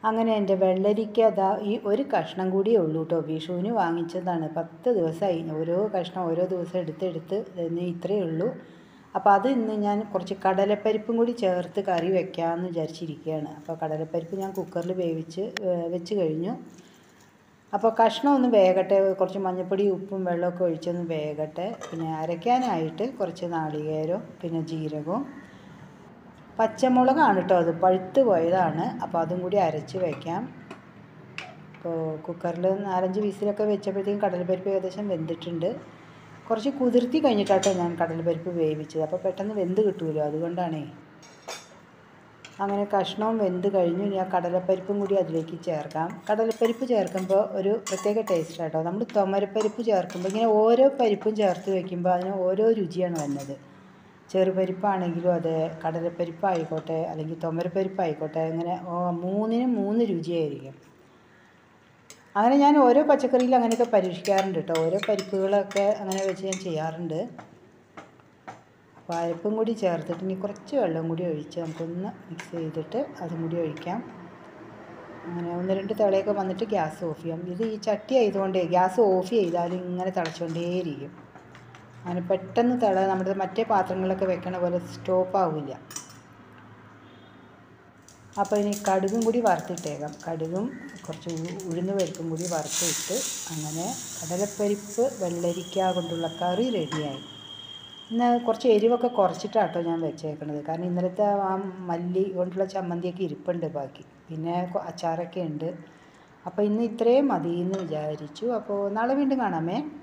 അങ്ങനെ എൻ്റെ വെള്ളരിക്ക അതാ ഈ ഒരു കഷ്ണം കൂടിയേ ഉള്ളൂ കേട്ടോ വിഷുവിന് വാങ്ങിച്ചതാണ് പത്ത് ദിവസമായി ഓരോ കഷ്ണം ഓരോ ദിവസം എടുത്തെടുത്ത് ഇന്ന് ഇത്രയേ ഉള്ളൂ അപ്പോൾ അത് ഇന്ന് ഞാൻ കുറച്ച് കടലപ്പരിപ്പും കൂടി ചേർത്ത് കറി വെക്കാമെന്ന് വിചാരിച്ചിരിക്കുകയാണ് അപ്പോൾ കടലപ്പരിപ്പ് ഞാൻ കുക്കറിൽ വേവിച്ച് ഏഹ് വെച്ച് കഴിഞ്ഞു അപ്പോൾ കഷ്ണം ഒന്ന് വേകട്ടെ കുറച്ച് മഞ്ഞൾപ്പൊടി ഉപ്പും വെള്ളമൊക്കെ ഒഴിച്ചൊന്ന് വേകട്ടെ പിന്നെ അരയ്ക്കാനായിട്ട് കുറച്ച് നാളികേരവും പിന്നെ ജീരകവും പച്ചമുളകാണ് കേട്ടോ അത് പഴുത്ത് പോയതാണ് അപ്പോൾ അതും കൂടി അരച്ച് വയ്ക്കാം അപ്പോൾ കുക്കറിൽ നാലഞ്ച് വിസിലൊക്കെ വെച്ചപ്പോഴത്തേക്കും കടലപ്പരിപ്പ് ഏകദേശം വെന്തിട്ടുണ്ട് കുറച്ച് കുതിർത്തി കഴിഞ്ഞിട്ടാട്ടോ ഞാൻ കടലപ്പരിപ്പ് വേവിച്ചത് അപ്പോൾ പെട്ടെന്ന് വെന്ത് കിട്ടുമല്ലോ അതുകൊണ്ടാണേ അങ്ങനെ കഷ്ണവും വെന്ത് കഴിഞ്ഞു ഇനി ആ കടലപ്പരിപ്പും കൂടി അതിലേക്ക് ചേർക്കാം കടലപ്പരിപ്പ് ചേർക്കുമ്പോൾ ഒരു പ്രത്യേക ടേസ്റ്റ് കേട്ടോ നമ്മൾ തുമരപ്പരിപ്പ് ചേർക്കുമ്പോൾ ഇങ്ങനെ ഓരോ പരിപ്പും ചേർത്ത് വെക്കുമ്പോൾ അതിന് ഓരോ രുചിയാണ് വരുന്നത് ചെറുപരിപ്പാണെങ്കിലും അതെ കടലപ്പരിപ്പായിക്കോട്ടെ അല്ലെങ്കിൽ തുമരപ്പരിപ്പായിക്കോട്ടെ ഇങ്ങനെ ഓ- മൂന്നിനും മൂന്ന് രുചിയായിരിക്കും അങ്ങനെ ഞാൻ ഓരോ പച്ചക്കറിയിലും അങ്ങനെയൊക്കെ പരീക്ഷിക്കാറുണ്ട് കേട്ടോ ഓരോ പരിപ്പുകളൊക്കെ അങ്ങനെ വെച്ച് ഞാൻ ചെയ്യാറുണ്ട് അപ്പോൾ അരപ്പും കൂടി ചേർത്തിട്ട് ഇനി കുറച്ച് വെള്ളം കൂടി ഒഴിച്ച് നമുക്കൊന്ന് മിക്സ് ചെയ്തിട്ട് അതും കൂടി ഒഴിക്കാം അങ്ങനെ ഒന്ന് രണ്ട് തിളയൊക്കെ വന്നിട്ട് ഗ്യാസ് ഓഫ് ചെയ്യാം ഇത് ഈ ചട്ടി ആയതുകൊണ്ട് ഗ്യാസ് ഓഫ് ചെയ്താൽ ഇങ്ങനെ തിളച്ചുകൊണ്ടേയിരിക്കും അങ്ങനെ പെട്ടെന്ന് തിള നമ്മുടെ മറ്റേ പാത്രങ്ങളൊക്കെ വെക്കണ പോലെ സ്റ്റോപ്പ് ആവില്ല അപ്പോൾ ഇനി കടുകും കൂടി വറുത്തിട്ടേക്കാം കടുകും കുറച്ച് ഉ- ഉഴുന്ന് പരിപ്പും കൂടി വറുത്തിട്ട് അങ്ങനെ കടലപ്പരിപ്പ് വെള്ളരിക്ക കൊണ്ടുള്ള കറി റെഡിയായി ഇന്ന് കുറച്ച് എരിവൊക്കെ കുറച്ചിട്ടാട്ടോ ഞാൻ വെച്ചേക്കണത് കാരണം ഇന്നലത്തെ ആ മല്ലി കൊണ്ടുള്ള ചമ്മന്തിയൊക്കെ ഇരിപ്പുണ്ട് ബാക്കി പിന്നെ കൊ- അച്ചാറൊക്കെ ഉണ്ട് അപ്പോൾ ഇന്ന് ഇത്രയും മതി എന്ന് വിചാരിച്ചു അപ്പോൾ നാളെ വീണ്ടും കാണാമേ